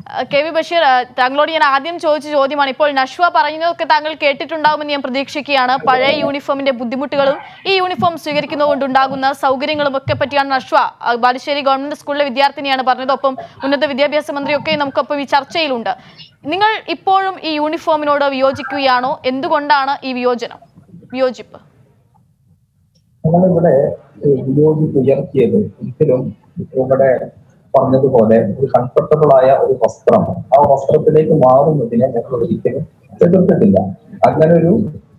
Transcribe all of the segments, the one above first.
അഹ് K V Basheer അഹ് താങ്കളോട് ഞാൻ ആദ്യം ചോദിച്ച ചോദ്യമാണ് ഇപ്പോൾ നഷ്വ പറയുന്നതൊക്കെ താങ്കൾ കേട്ടിട്ടുണ്ടാകുമെന്ന് ഞാൻ പ്രതീക്ഷിക്കുകയാണ് പഴയ യൂണിഫോമിന്റെ ബുദ്ധിമുട്ടുകളും ഈ യൂണിഫോം സ്വീകരിക്കുന്നതുകൊണ്ടുണ്ടാകുന്ന സൗകര്യങ്ങളും ഒക്കെ പറ്റിയാണ് നഷ്വ അഹ് ബാലുശ്ശേരി ഗവൺമെന്റ് സ്കൂളിലെ വിദ്യാർത്ഥിനിയാണ് പറഞ്ഞത് ഒപ്പം ഉന്നത വിദ്യാഭ്യാസ മന്ത്രിയൊക്കെ നമുക്കൊപ്പം ഈ ചർച്ചയിലുണ്ട് നിങ്ങൾ ഇപ്പോഴും ഈ യൂണിഫോമിനോട് വിയോജിക്കുകയാണോ എന്തുകൊണ്ടാണ് ഈ വിയോജനം വിയോജിപ്പ് ഞങ്ങളിവിടെ വിയോജിപ്പ് ഉയർത്തിയത് ഒരിക്കലും ഇവിടെ പറഞ്ഞതുപോലെ ഒരു കംഫർട്ടബിൾ ആയ ഒരു വസ്ത്രം ആ വസ്ത്രത്തിലേക്ക് മാറുന്നതിനെ ഞങ്ങൾ ഒരിക്കലും എതിർത്തിട്ടില്ല അങ്ങനെ ഒരു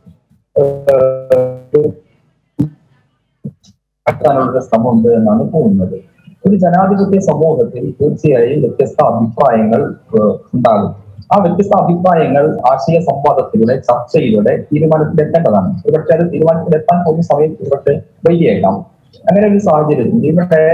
ആക്കാനുള്ള ശ്രമമുണ്ട് എന്നാണ് തോന്നുന്നത് ഒരു ജനാധിപത്യ സമൂഹത്തിൽ തീർച്ചയായും വ്യത്യസ്ത അഭിപ്രായങ്ങൾ ഏഹ്, ഉണ്ടാകും ആ വ്യത്യസ്ത അഭിപ്രായങ്ങൾ ആശയ സംവാദത്തിലൂടെ ചർച്ചയിലൂടെ തീരുമാനത്തിലെത്തേണ്ടതാണ് ഒരുപക്ഷെ അത് തീരുമാനത്തിലെത്താൻ പോകുന്ന സമയത്ത് ഒരുപക്ഷെ വൈകിയേക്കാം അങ്ങനെ ഒരു സാഹചര്യത്തിൽ ഇവിടെ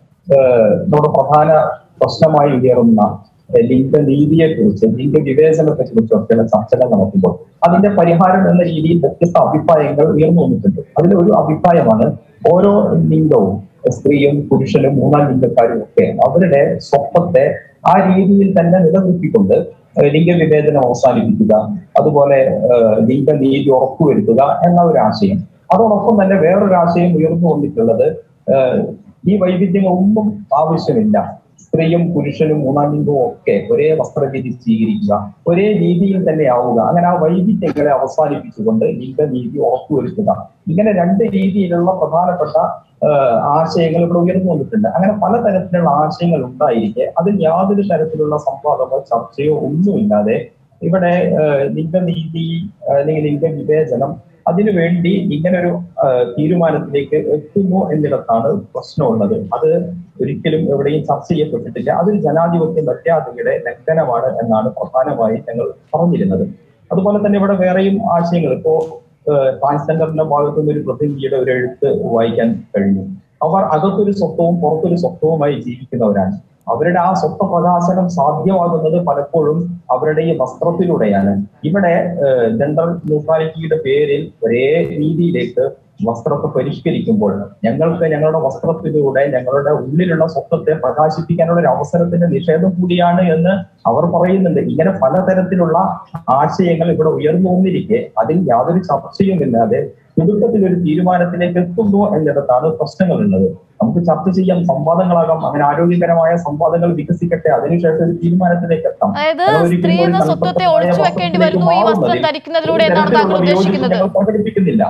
ഏഹ്, നമ്മുടെ പ്രധാന പ്രശ്നമായി ഉയർന്ന ഏഹ്, ലിംഗനീതിയെ കുറിച്ച് ലിംഗ വിവേചനത്തെ കുറിച്ചൊക്കെയുള്ള ചർച്ചകൾ നടത്തുമ്പോൾ അതിന്റെ പരിഹാരം എന്ന രീതിയിൽ വ്യത്യസ്ത അഭിപ്രായങ്ങൾ ഉയർന്നു വന്നിട്ടുണ്ട് അതിൽ ഒരു അഭിപ്രായമാണ് ഓരോ ലിംഗവും സ്ത്രീയും പുരുഷനും മൂന്നാം ലിംഗക്കാരും ഒക്കെ അവരുടെ സ്വപ്നത്തെ ആ രീതിയിൽ തന്നെ നിലനിർത്തിക്കൊണ്ട് ഏഹ് ലിംഗവിവേചനം അവസാനിപ്പിക്കുക അതുപോലെ ഏഹ് ലിംഗനീതി ഉറപ്പുവരുത്തുക എന്ന ഒരു ആശയം അതോടൊപ്പം തന്നെ വേറൊരു ആശയം ഉയർന്നു വന്നിട്ടുള്ളത് ഏഹ് ഈ വൈവിധ്യങ്ങളൊന്നും ആവശ്യമില്ല സ്ത്രീയും പുരുഷനും മൂന്നാം ലിംഗവും ഒക്കെ ഒരേ വസ്ത്രരീതി സ്വീകരിക്കുക ഒരേ രീതിയിൽ തന്നെ ആവുക അങ്ങനെ ആ വൈവിധ്യങ്ങളെ അവസാനിപ്പിച്ചുകൊണ്ട് ലിംഗനീതി ഉറപ്പുവരുത്തുക ഇങ്ങനെ രണ്ട് രീതിയിലുള്ള പ്രധാനപ്പെട്ട ഏഹ് ആശയങ്ങൾ ഇവിടെ ഉയർന്നു വന്നിട്ടുണ്ട് അങ്ങനെ പലതരത്തിലുള്ള ആശയങ്ങൾ ഉണ്ടായിരിക്കെ അതിൽ യാതൊരു തരത്തിലുള്ള സംവാദമോ ചർച്ചയോ ഒന്നുമില്ലാതെ ഇവിടെ ഏഹ് ലിംഗനീതി അല്ലെങ്കിൽ ലിംഗവിവേചനം അതിനുവേണ്ടി ഇങ്ങനൊരു ഏഹ് തീരുമാനത്തിലേക്ക് എത്തുന്നു എന്നിടത്താണ് പ്രശ്നമുള്ളത് അത് ഒരിക്കലും എവിടെയും ചർച്ച ചെയ്യപ്പെട്ടിട്ടില്ല അതൊരു ജനാധിപത്യ മര്യാദയുടെ ലംഘനമാണ് എന്നാണ് പ്രധാനമായി ഞങ്ങൾ പറഞ്ഞിരുന്നത് അതുപോലെ തന്നെ ഇവിടെ വേറെയും ആശയങ്ങൾ ഇപ്പോ ട്രാൻസ്ജെൻഡറിന്റെ ഭാഗത്തു നിന്ന് ഒരു പ്രതിനിധിയുടെ ഒരു എഴുത്ത് വായിക്കാൻ കഴിഞ്ഞു അവർ അകത്തൊരു സ്വത്വവും പുറത്തൊരു സ്വത്വവുമായി ജീവിക്കുന്നവരാണ് അവരുടെ ആ സ്വത്വ പ്രകാശനം സാധ്യമാകുന്നത് പലപ്പോഴും അവരുടെ ഈ വസ്ത്രത്തിലൂടെയാണ് ഇവിടെ ജെൻഡർ ന്യൂട്രാലിറ്റിയുടെ പേരിൽ ഒരേ രീതിയിലേക്ക് വസ്ത്രത്തെ പരിഷ്കരിക്കുമ്പോൾ ഞങ്ങൾക്ക് ഞങ്ങളുടെ വസ്ത്രത്തിലൂടെ ഞങ്ങളുടെ ഉള്ളിലുള്ള സ്വത്വത്തെ പ്രകാശിപ്പിക്കാനുള്ള ഒരു അവസരത്തിന്റെ നിഷേധം കൂടിയാണ് എന്ന് അവർ പറയുന്നുണ്ട് ഇങ്ങനെ പലതരത്തിലുള്ള ആശയങ്ങൾ ഇവിടെ ഉയർന്നു വന്നിരിക്കെ അതിൽ യാതൊരു ചർച്ചയുമില്ലാതെ ചുരുക്കത്തിൽ ഒരു തീരുമാനത്തിലേക്ക് എത്തുന്നു എന്നിടത്താണ് പ്രശ്നങ്ങളുള്ളത് നമുക്ക് ചർച്ച ചെയ്യാം സംവാദങ്ങളാകാം അങ്ങനെ ആരോഗ്യകരമായ സംവാദങ്ങൾ വികസിക്കട്ടെ അതിനുശേഷം ഒരു തീരുമാനത്തിലേക്ക് എത്താം അതായത് ഞങ്ങൾ ഒരിക്കലും സ്ത്രീ ഒരു എന്ന സ്വത്വത്തെ കൺഫർട്ടബിളായ ഒളിച്ചു വെക്കേണ്ടി വസ്ത്രത്തിലേക്ക് വരുന്നു ഈ വസ്ത്രം മാറുന്നതിൽ ധരിക്കുന്നതിലൂടെ ഒരു എന്നാണ് താങ്കൾ തരത്തിലുള്ള വിയോജിപ്പ് ഉദ്ദേശിക്കുന്നത് ഞങ്ങൾ പ്രകടിപ്പിക്കുന്നില്ല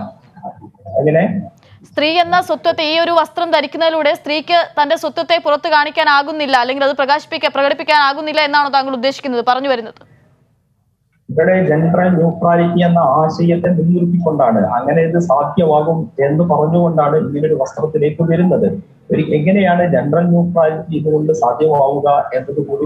അങ്ങനെ സ്ത്രീ എന്ന സ്വത്വത്തെ ഈ ഒരു വസ്ത്രം ധരിക്കുന്നതിലൂടെ സ്ത്രീക്ക് തന്റെ സ്വത്വത്തെ പുറത്തു കാണിക്കാനാകുന്നില്ല അല്ലെങ്കിൽ അത് പ്രകാശിപ്പിക്കാൻ പ്രകടിപ്പിക്കാനാകുന്നില്ല എന്നാണോ താങ്കൾ ഉദ്ദേശിക്കുന്നത് പറഞ്ഞു വരുന്നത് ഇവിടെ ജെൻഡർ ന്യൂട്രാലിറ്റി എന്ന ആശയത്തെ മുൻനിർത്തിക്കൊണ്ടാണ് അങ്ങനെ ഇത് സാധ്യമാകും എന്ന് പറഞ്ഞുകൊണ്ടാണ് ഇങ്ങനൊരു വസ്ത്രത്തിലേക്ക് വരുന്നത് ഒരു എങ്ങനെയാണ് ജെൻഡർ ന്യൂട്രാലിറ്റി ഇതുകൊണ്ട് സാധ്യമാവുക എന്നത് കൂടി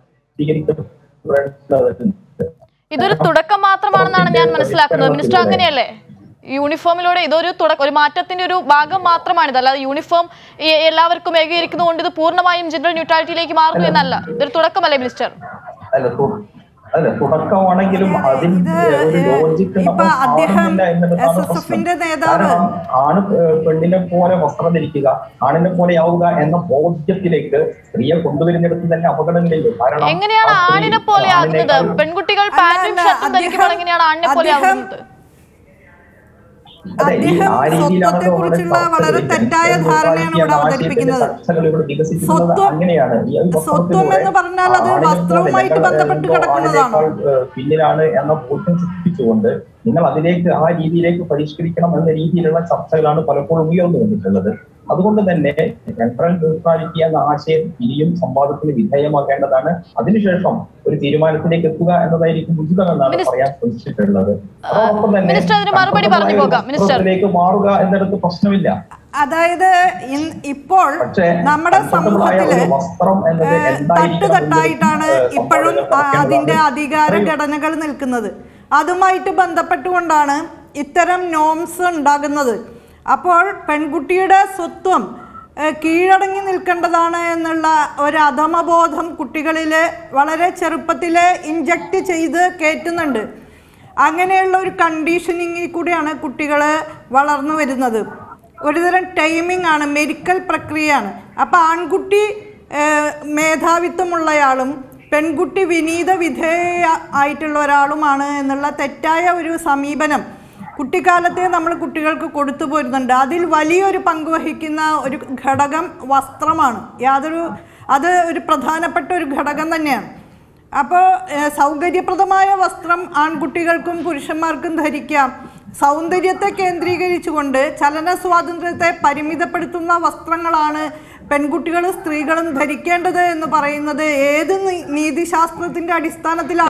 സ്വീകരിക്കപ്പെടേണ്ടതുണ്ട് ഇതൊരു തുടക്കം മാത്രമാണെന്നാണ് ഞാൻ മനസ്സിലാക്കുന്നത് മിനിസ്റ്റർ അങ്ങനെയല്ലേ യൂണിഫോമിലൂടെ ഇതൊരു തുടക്കം ഒരു മാറ്റത്തിന്റെ ഒരു ഭാഗം മാത്രമാണിത് അല്ലാതെ യൂണിഫോം ഈ- എല്ലാവർക്കും ഏകീകരിക്കുന്നതുകൊണ്ട് ഇത് പൂർണ്ണമായും ജെൻഡർ ന്യൂട്രാലിറ്റിയിലേക്ക് മാറുന്നു എന്നല്ല ഇതൊരു തുടക്കമല്ലേ മിനിസ്റ്റർ അല്ല തു- അല്ല തുടക്കമാണെങ്കിലും അതിന്റെ ഒരു ലോജിക്ക് ഇപ്പൊ നമ്മൾ അദ്ദേഹം കാണുന്നില്ല എന്നതാണ് SSF പ്രശ്നം. ന്റെ നേതാവ് കാരണം ആണ് ഏഹ് പെണ്ണിനെ പോലെ വസ്ത്രം ധരിക്കുക ആണിനെ പോലെ ആവുക എന്ന ബോധ്യത്തിലേക്ക് സ്ത്രീയെ കൊണ്ടുവരുന്നിടത്ത് തന്നെ അപകടങ്ങളില്ല കാരണം എങ്ങനെയാണ് ആ സ്ത്രീ ആണിനെ പോലെ ആകുന്നത് ആണിനേക്കാൾ- പെൺകുട്ടികൾ അല്ല, പാന്റും അല്ല, ഷർട്ടും ധരിക്കുമ്പോൾ അദ്ദേഹം- എങ്ങനെയാണ് ആണിനെ പോലെ അദ്ദേഹം ആകുന്നത് അതെ, ഈ അദ്ദേഹം ആ രീതിയിലാണ് സ്വത്വത്തെക്കുറിച്ചുള്ള നമ്മുടെ വളരെ ചർച്ചകൾ തെറ്റായ ജെൻഡർ ധാരണയാണ് ഇവിടെ ന്യൂട്രാലിറ്റി എന്ന അവതരിപ്പിക്കുന്നത്. ആശയത്തിന്റെ ചർച്ചകൾ ഇവിടെ വികസിക്കുന്നത് സ്വത്വം- അങ്ങനെയാണ് ഈ ഒരു സ്വത്വം വസ്ത്രത്തിലൂടെ എന്ന് പറഞ്ഞാൽ അത് ആണിനെ പോലെ വസ്ത്രവുമായിട്ട് ഞങ്ങൾ, ബന്ധപ്പെട്ട് ഏഹ്, കിടക്കുന്നതാണ്. ആണിനേക്കാൾ, ഏഹ്, പിന്നിലാണ് എന്ന ബോധ്യം സൃഷ്ടിച്ചുകൊണ്ട് നിങ്ങൾ അതിലേക്ക് ആ രീതിയിലേക്ക് പരിഷ്കരിക്കണം എന്ന രീതിയിലുള്ള ചർച്ചകളാണ് പലപ്പോഴും ഉയർന്നു വന്നിട്ടുള്ളത് അതുകൊണ്ട് തന്നെ ജെൻഡർ ന്യൂട്രാലിറ്റി എന്ന ആശയം ഇനിയും സംവാദത്തിന് വിധേയമാക്കേണ്ടതാണ് അതിനുശേഷം ഒരു തീരുമാനത്തിലേക്ക് എത്തുക എന്നതായിരിക്കും ഉചിതമെന്നാണ് മിനിസ്റ്റർ- പറയാൻ ശ്രമിച്ചിട്ടുള്ളത് അതോടൊപ്പം തന്നെ മിനിസ്റ്റർ അതിന് മറുപടി പറഞ്ഞു പോകാം. മിനിസ്റ്റർ. വസ്ത്രത്തിലേക്ക് മാറുക എന്നിടത്ത് പ്രശ്നമില്ല അതായത് ഇൻ- ഇപ്പോൾ പക്ഷേ നമ്മുടെ comfortable ആയ സമൂഹത്തില് ഒരു വസ്ത്രം എന്നത് ഏഹ്, എന്തായിരിക്കണം തട്ടുതട്ടായിട്ടാണ് എന്നൊരു, ഏഹ്, ഇപ്പോഴും സംവാദങ്ങൾ ആ- അതിന്റെ നടക്കേണ്ടതാണ്. അധികാര പറയൂ. ഘടനകൾ നിൽക്കുന്നത് അതുമായിട്ട് ബന്ധപ്പെട്ടുകൊണ്ടാണ് ഇത്തരം നോംസ് ഉണ്ടാകുന്നത് അപ്പോൾ പെൺകുട്ടിയുടെ സ്വത്വം ഏഹ്, കീഴടങ്ങി നിൽക്കേണ്ടതാണ് എന്നുള്ള ഒരു അധമബോധം കുട്ടികളിൽ വളരെ ചെറുപ്പത്തിൽ ഇൻജക്റ്റ് ചെയ്ത് കയറ്റുന്നുണ്ട് അങ്ങനെയുള്ള ഒരു കണ്ടീഷനിങ്ങിൽ കൂടിയാണ് കുട്ടികൾ വളർന്നു വരുന്നത് ഒരുതരം ടൈമിംഗ് ആണ് മെഡിക്കൽ പ്രക്രിയയാണ് അപ്പോൾ ആൺകുട്ടി ഏഹ്, മേധാവിത്വമുള്ളയാളും പെൺകുട്ടി വിനീത വിധേയ ആയിട്ടുള്ള ഒരാളുമാണ് എന്നുള്ള തെറ്റായ ഒരു സമീപനം കുട്ടിക്കാലത്തെ നമ്മൾ കുട്ടികൾക്ക് കൊടുത്തു പോരുന്നുണ്ട് അതിൽ വലിയൊരു പങ്ക് വഹിക്കുന്ന ഒരു ഘടകം വസ്ത്രമാണ് യാതൊരു അത് ഒരു പ്രധാനപ്പെട്ട ഒരു ഘടകം തന്നെയാണ് അപ്പോൾ സൗകര്യപ്രദമായ വസ്ത്രം ആൺകുട്ടികൾക്കും പുരുഷന്മാർക്കും ധരിക്കാം സൗന്ദര്യത്തെ കേന്ദ്രീകരിച്ചുകൊണ്ട് ചലന സ്വാതന്ത്ര്യത്തെ പരിമിതപ്പെടുത്തുന്ന വസ്ത്രങ്ങളാണ് പെൺകുട്ടികളും സ്ത്രീകളും ധരിക്കേണ്ടത് എന്ന് പറയുന്നത് ഏത് നീ- നീതിശാസ്ത്രത്തിന്റെ അടിസ്ഥാനത്തിലാണ്